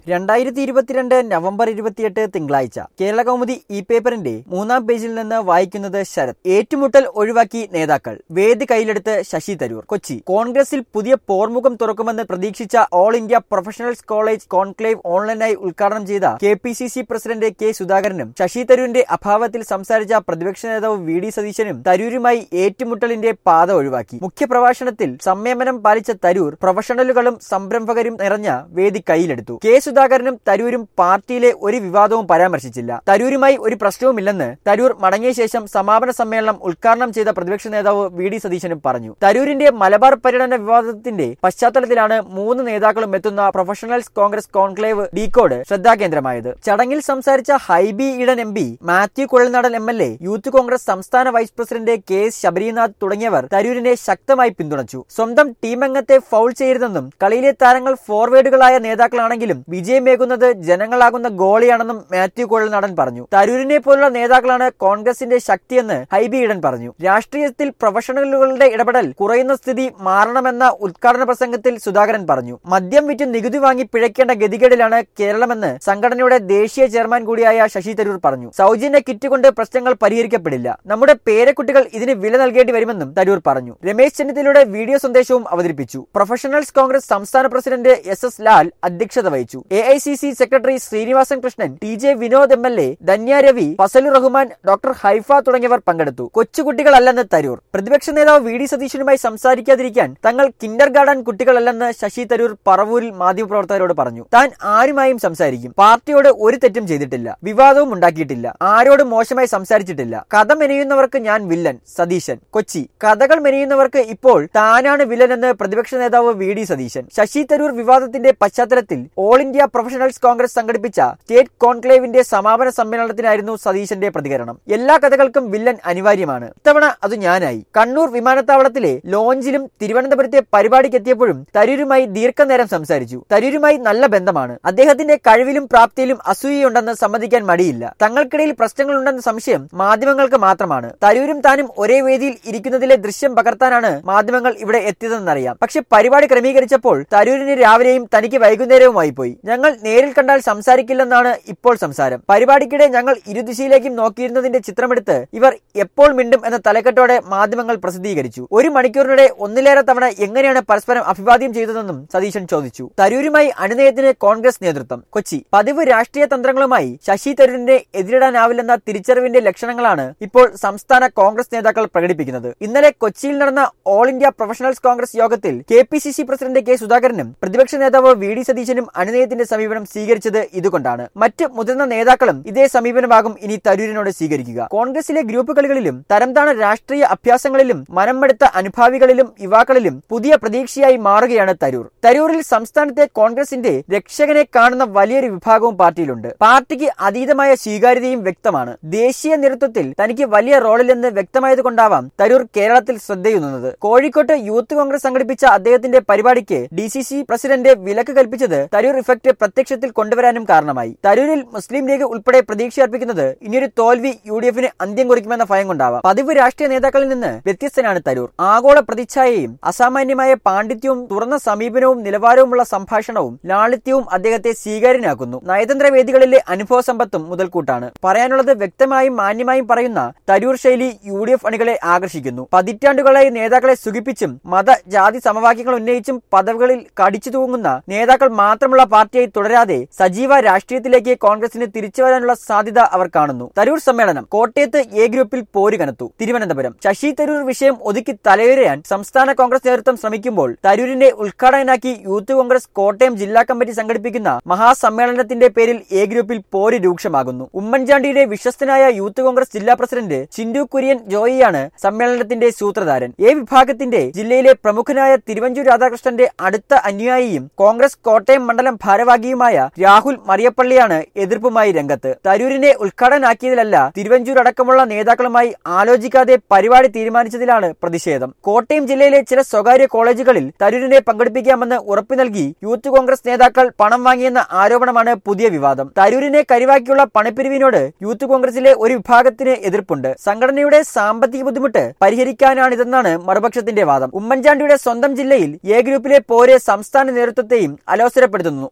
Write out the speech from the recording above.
രണ്ടായിരത്തി ഇരുപത്തിരണ്ട് നവംബർ ഇരുപത്തിയെട്ട് തിങ്കളാഴ്ച കേരള കൗമുദി ഇ പേപ്പറിന്റെ മൂന്നാം പേജിൽ നിന്ന് വായിക്കുന്നത് ശരത് ഏറ്റുമുട്ടൽ ഒഴിവാക്കി നേതാക്കൾ വേദി കയ്യിലെടുത്ത് ശശി തരൂർ കൊച്ചി കോൺഗ്രസിൽ പുതിയ പോർമുഖം തുറക്കുമെന്ന് പ്രതീക്ഷിച്ച all India professionals college conclave ഓൺലൈനായി ഉദ്ഘാടനം ചെയ്ത K P C C president K സുധാകരനും ശശി തരൂരിന്റെ അഭാവത്തിൽ സംസാരിച്ച പ്രതിപക്ഷ നേതാവ് വി ഡി സതീശനും തരൂരുമായി ഏറ്റുമുട്ടലിന്റെ പാത ഒഴിവാക്കി മുഖ്യപ്രഭാഷണത്തിൽ സംയമനം പാലിച്ച തരൂർ പ്രൊഫഷണലുകളും സംരംഭകരും നിറഞ്ഞ വേദി കയ്യിലെടുത്തു കെ സുധാകരനും തരൂരും പാർട്ടിയിലെ ഒരു വിവാദവും പരാമർശിച്ചില്ല തരൂരുമായി ഒരു പ്രശ്നവുമില്ലെന്ന് തരൂർ മടങ്ങിയ ശേഷം സമാപന സമ്മേളനം ഉദ്ഘാടനം ചെയ്ത പ്രതിപക്ഷ നേതാവ് വി ഡി സതീശനും പറഞ്ഞു തരൂരിന്റെ മലബാർ പര്യടന വിവാദത്തിന്റെ പശ്ചാത്തലത്തിലാണ് മൂന്ന് നേതാക്കളും എത്തുന്ന പ്രൊഫഷണൽസ് കോൺഗ്രസ് കോൺക്ലേവ് ഡീകോഡ് ശ്രദ്ധാകേന്ദ്രമായത് ചടങ്ങിൽ സംസാരിച്ച Hibi Eden M P Mathew Kuzhalnadan M L A youth Congress സംസ്ഥാന vice president K S Sabarinath തുടങ്ങിയവർ തരൂരിനെ ശക്തമായി പിന്തുണച്ചു സ്വന്തം ടീമംഗത്തെ ഫൗൾ ചെയ്യരുതെന്നും കളിയിലെ താരങ്ങൾ ഫോർവേഡുകളായ നേതാക്കളാണെങ്കിലും വിജയമേകുന്നത് ജനങ്ങളാകുന്ന ഗോളിയാണെന്നും മാത്യു കുഴൽനാടൻ പറഞ്ഞു തരൂരിനെ പോലുള്ള നേതാക്കളാണ് കോൺഗ്രസിന്റെ ശക്തിയെന്ന് ഹൈബി ഈഡൻ പറഞ്ഞു രാഷ്ട്രീയത്തിൽ പ്രൊഫഷണലുകളുടെ ഇടപെടൽ കുറയുന്ന സ്ഥിതി മാറണമെന്ന ഉദ്ഘാടന പ്രസംഗത്തിൽ സുധാകരൻ പറഞ്ഞു മദ്യം വിറ്റ് നികുതി വാങ്ങി പിഴയ്ക്കേണ്ട ഗതികേടിലാണ് കേരളമെന്ന് സംഘടനയുടെ ദേശീയ ചെയർമാൻ കൂടിയായ ശശി തരൂർ പറഞ്ഞു സൗജന്യ കിറ്റ് കൊണ്ട് പ്രശ്നങ്ങൾ പരിഹരിക്കപ്പെടില്ല നമ്മുടെ പേരക്കുട്ടികൾ ഇതിന് വില നൽകേണ്ടി വരുമെന്നും തരൂർ പറഞ്ഞു രമേശ് ചെന്നിത്തലയുടെ വീഡിയോ സന്ദേശവും അവതരിപ്പിച്ചു പ്രൊഫഷണൽസ് കോൺഗ്രസ് സംസ്ഥാന പ്രസിഡന്റ് എസ് എസ് ലാൽ അധ്യക്ഷത വഹിച്ചു A I C C secretary Srinivasan Krishnan T J Vinod M L A Dhanya Ravi Fazalu Rahman doctor Haifa തുടങ്ങിയവർ പങ്കെടുത്തു കൊച്ചുകുട്ടികളല്ലെന്ന് തരൂർ പ്രതിപക്ഷ നേതാവ് വി ഡി സതീശനുമായി സംസാരിക്കാതിരിക്കാൻ തങ്ങൾ കിൻഡർ ഗാർഡൻ കുട്ടികളല്ലെന്ന് ശശി തരൂർ പറവൂരിൽ മാധ്യമപ്രവർത്തകരോട് പറഞ്ഞു താൻ ആരുമായും സംസാരിക്കും പാർട്ടിയോട് ഒരു തെറ്റും ചെയ്തിട്ടില്ല വിവാദവും ഉണ്ടാക്കിയിട്ടില്ല ആരോടും മോശമായി സംസാരിച്ചിട്ടില്ല കഥ മെനയുന്നവർക്ക് ഞാൻ വില്ലൻ സതീശൻ കൊച്ചി കഥകൾ മെനയുന്നവർക്ക് ഇപ്പോൾ താനാണ് വില്ലൻ എന്ന് പ്രതിപക്ഷ നേതാവ് വി ഡി സതീശൻ ശശി തരൂർ വിവാദത്തിന്റെ പശ്ചാത്തലത്തിൽ ഓൾ ഇന്ത്യ പ്രൊഫഷണൽസ് കോൺഗ്രസ് സംഘടിപ്പിച്ച സ്റ്റേറ്റ് കോൺക്ലേവിന്റെ സമാപന സമ്മേളനത്തിനായിരുന്നു സതീശന്റെ പ്രതികരണം എല്ലാ കഥകൾക്കും വില്ലൻ അനിവാര്യമാണ് ഇത്തവണ അത് ഞാനായി കണ്ണൂർ വിമാനത്താവളത്തിലെ ലോഞ്ചിലും തിരുവനന്തപുരത്തെ പരിപാടിക്ക് എത്തിയപ്പോഴും തരൂരുമായി ദീർഘനേരം സംസാരിച്ചു തരൂരുമായി നല്ല ബന്ധമാണ് അദ്ദേഹത്തിന്റെ കഴിവിലും പ്രാപ്തിയിലും അസൂയയുണ്ടെന്ന് സമ്മതിക്കാൻ മടിയില്ല തങ്ങൾക്കിടയിൽ പ്രശ്നങ്ങളുണ്ടെന്ന സംശയം മാധ്യമങ്ങൾക്ക് മാത്രമാണ് തരൂരും താനും ഒരേ വേദിയിൽ ഇരിക്കുന്നതിലെ ദൃശ്യം പകർത്താനാണ് മാധ്യമങ്ങൾ ഇവിടെ എത്തിയതെന്നറിയാം പക്ഷെ പരിപാടി ക്രമീകരിച്ചപ്പോൾ തരൂരിന് രാവിലെയും തനിക്ക് വൈകുന്നേരവുമായി പോയി ഞങ്ങൾ നേരിൽ കണ്ടാൽ സംസാരിക്കില്ലെന്നാണ് ഇപ്പോൾ സംസാരം പരിപാടിക്കിടെ ഞങ്ങൾ ഇരുദിശയിലേക്കും നോക്കിയിരുന്നതിന്റെ ചിത്രമെടുത്ത് ഇവർ എപ്പോൾ മിണ്ടും എന്ന തലക്കെട്ടോടെ മാധ്യമങ്ങൾ പ്രസിദ്ധീകരിച്ചു ഒരു മണിക്കൂറിനിടെ ഒന്നിലേറെ തവണ എങ്ങനെയാണ് പരസ്പരം അഭിവാദ്യം ചെയ്തതെന്നും സതീശൻ ചോദിച്ചു തരൂരുമായി അണിനയത്തിന് കോൺഗ്രസ് നേതൃത്വം കൊച്ചി പതിവ് രാഷ്ട്രീയ തന്ത്രങ്ങളുമായി ശശി തരൂരിനെ എതിരിടാനാവില്ലെന്ന തിരിച്ചറിവിന്റെ ലക്ഷണങ്ങളാണ് ഇപ്പോൾ സംസ്ഥാന കോൺഗ്രസ് നേതാക്കൾ പ്രകടിപ്പിക്കുന്നത് ഇന്നലെ കൊച്ചിയിൽ നടന്ന ഓൾ ഇന്ത്യ പ്രൊഫഷണൽസ് കോൺഗ്രസ് യോഗത്തിൽ K P C C president K സുധാകരനും പ്രതിപക്ഷ നേതാവ് വി ഡി സതീശനും അണിനയത്തിന്റെ സമീപനം സ്വീകരിച്ചത് ഇതുകൊണ്ടാണ് മറ്റ് മുതിർന്ന നേതാക്കളും ഇതേ സമീപനമാകും ഇനി തരൂരിനോട് സ്വീകരിക്കുക കോൺഗ്രസിലെ ഗ്രൂപ്പ് കളികളിലും തരംതാണ രാഷ്ട്രീയ അഭ്യാസങ്ങളിലും മനംമെടുത്ത അനുഭാവികളിലും യുവാക്കളിലും പുതിയ പ്രതീക്ഷയായി മാറുകയാണ് തരൂർ തരൂരിൽ സംസ്ഥാനത്തെ കോൺഗ്രസിന്റെ രക്ഷകനെ കാണുന്ന വലിയൊരു വിഭാഗവും പാർട്ടിയിലുണ്ട് പാർട്ടിക്ക് അതീതമായ സ്വീകാര്യതയും വ്യക്തമാണ് ദേശീയ നേതൃത്വത്തിൽ തനിക്ക് വലിയ റോളില്ലെന്ന് വ്യക്തമായതുകൊണ്ടാവാം തരൂർ കേരളത്തിൽ ശ്രദ്ധയൂന്നുന്നത് കോഴിക്കോട്ട് യൂത്ത് കോൺഗ്രസ് സംഘടിപ്പിച്ച അദ്ദേഹത്തിന്റെ പരിപാടിക്ക് ഡി സി സി പ്രസിഡന്റ് വിലക്ക് കൽപ്പിച്ചത് തരൂർ ഇഫക്ട് പ്രത്യക്ഷത്തിൽ കൊണ്ടുവരാനും കാരണമായി തരൂരിൽ മുസ്ലിം ലീഗ് ഉൾപ്പെടെ പ്രതീക്ഷ അർപ്പിക്കുന്നത് ഇനിയൊരു തോൽവി യു ഡി എഫിന് അന്ത്യം കുറിക്കുമെന്ന ഭയം കൊണ്ടാവാം പതിവ് രാഷ്ട്രീയ നേതാക്കളിൽ നിന്ന് വ്യത്യസ്തനാണ് തരൂർ ആഗോള പ്രതിച്ഛായയും അസാമാന്യമായ പാണ്ഡിത്യവും തുറന്ന സമീപനവും നിലവാരവുമുള്ള സംഭാഷണവും ലാളിത്യവും അദ്ദേഹത്തെ സ്വീകാര്യനാക്കുന്നു നയതന്ത്ര വേദികളിലെ അനുഭവ സമ്പത്തും മുതൽക്കൂട്ടാണ് പറയാനുള്ളത് വ്യക്തമായും മാന്യമായും പറയുന്ന തരൂർ ശൈലി യു ഡി എഫ് അണികളെ ആകർഷിക്കുന്നു പതിറ്റാണ്ടുകളായി നേതാക്കളെ സുഖിപ്പിച്ചും മത ജാതി സമവാക്യങ്ങൾ ഉന്നയിച്ചും പദവികളിൽ കടിച്ചു തൂങ്ങുന്ന നേതാക്കൾ മാത്രമുള്ള പാർട്ടിയായി തുടരാതെ സജീവ രാഷ്ട്രീയത്തിലേക്ക് കോൺഗ്രസിന് തിരിച്ചു വരാനുള്ള സാധ്യത അവർ കാണുന്നു തരൂർ സമ്മേളനം കോട്ടയത്ത് എ ഗ്രൂപ്പിൽ പോര് കനത്തു തിരുവനന്തപുരം ശശി തരൂർ വിഷയം ഒതുക്കി തലയുരയാൻ സംസ്ഥാന കോൺഗ്രസ് നേതൃത്വം ശ്രമിക്കുമ്പോൾ തരൂരിന്റെ ഉദ്ഘാടകനാക്കി യൂത്ത് കോൺഗ്രസ് കോട്ടയം ജില്ലാ കമ്മിറ്റി സംഘടിപ്പിക്കുന്ന മഹാസമ്മേളനത്തിന്റെ പേരിൽ എ ഗ്രൂപ്പിൽ പോര് രൂക്ഷമാകുന്നു ഉമ്മൻചാണ്ടിയുടെ വിശ്വസ്തനായ യൂത്ത് കോൺഗ്രസ് ജില്ലാ പ്രസിഡന്റ് ചിൻഡു കുര്യൻ ജോയിയാണ് സമ്മേളനത്തിന്റെ സൂത്രധാരൻ എ വിഭാഗത്തിന്റെ ജില്ലയിലെ പ്രമുഖനായ തിരുവഞ്ചൂർ രാധാകൃഷ്ണന്റെ അടുത്ത അനുയായിയും കോൺഗ്രസ് കോട്ടയം മണ്ഡലം ഭാരവാഹിയുമായ രാഹുൽ മറിയപ്പള്ളിയാണ് എതിർപ്പുമായി രംഗത്ത് തരൂരിനെ ഉദ്ഘാടനാക്കിയതിലല്ല തിരുവഞ്ചൂർ അടക്കമുള്ള നേതാക്കളുമായി ആലോചിക്കാതെ പരിപാടി തീരുമാനിച്ചതിലാണ് പ്രതിഷേധം കോട്ടയം ജില്ലയിലെ ചില സ്വകാര്യ കോളേജുകളിൽ തരൂരിനെ പങ്കെടുപ്പിക്കാമെന്ന് ഉറപ്പു നൽകി യൂത്ത് കോൺഗ്രസ് നേതാക്കൾ പണം വാങ്ങിയെന്ന ആരോപണമാണ് പുതിയ വിവാദം തരൂരിനെ കരിവാക്കിയുള്ള പണപ്പിരിവിനോട് യൂത്ത് കോൺഗ്രസിലെ ഒരു വിഭാഗത്തിന് എതിർപ്പുണ്ട് സംഘടനയുടെ സാമ്പത്തിക ബുദ്ധിമുട്ട് പരിഹരിക്കാനാണിതെന്നാണ് മറുപക്ഷത്തിന്റെ വാദം ഉമ്മൻചാണ്ടിയുടെ സ്വന്തം ജില്ലയിൽ എ ഗ്രൂപ്പിലെ പോരെ സംസ്ഥാന നേതൃത്വത്തെയും അലോസരപ്പെടുത്തുന്നു